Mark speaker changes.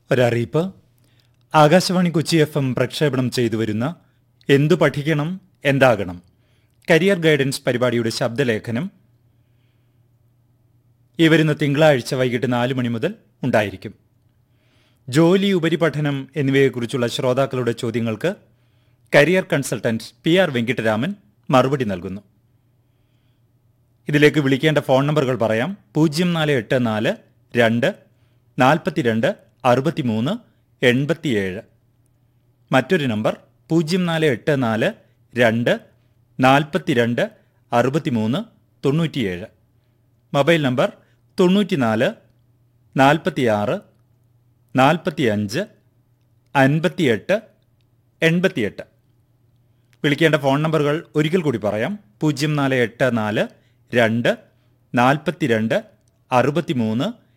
Speaker 1: ഒരറിയിപ്പ് Akashvani Kochi F M പ്രക്ഷേപണം ചെയ്തു വരുന്ന എന്തു പഠിക്കണം എന്താകണം കരിയർ ഗൈഡൻസ് പരിപാടിയുടെ ശബ്ദലേഖനം ഈ വരുന്ന തിങ്കളാഴ്ച വൈകിട്ട് നാല് മണി മുതൽ ഉണ്ടായിരിക്കും ജോലി ഉപരിപഠനം എന്നിവയെക്കുറിച്ചുള്ള ശ്രോതാക്കളുടെ ചോദ്യങ്ങൾക്ക് career consultant P R Venkitaraman മറുപടി നൽകുന്നു ഇതിലേക്ക് വിളിക്കേണ്ട ഫോൺ നമ്പറുകൾ പറയാം പൂജ്യം നാല് എട്ട് നാല് രണ്ട് നാൽപ്പത്തിരണ്ട് അറുപത്തിമൂന്ന് എൺപത്തിയേഴ് മറ്റൊരു നമ്പർ പൂജ്യം നാല് എട്ട് നാല് രണ്ട് നാൽപ്പത്തിരണ്ട് അറുപത്തിമൂന്ന് തൊണ്ണൂറ്റിയേഴ് മൊബൈൽ നമ്പർ തൊണ്ണൂറ്റിനാല് നാൽപ്പത്തിയാറ് നാൽപ്പത്തിയഞ്ച് അൻപത്തിയെട്ട് എൺപത്തിയെട്ട് വിളിക്കേണ്ട ഫോൺ നമ്പറുകൾ ഒരിക്കൽ കൂടി പറയാം പൂജ്യം നാല് എട്ട് നാല് രണ്ട് നാൽപ്പത്തിരണ്ട് അറുപത്തിമൂന്ന്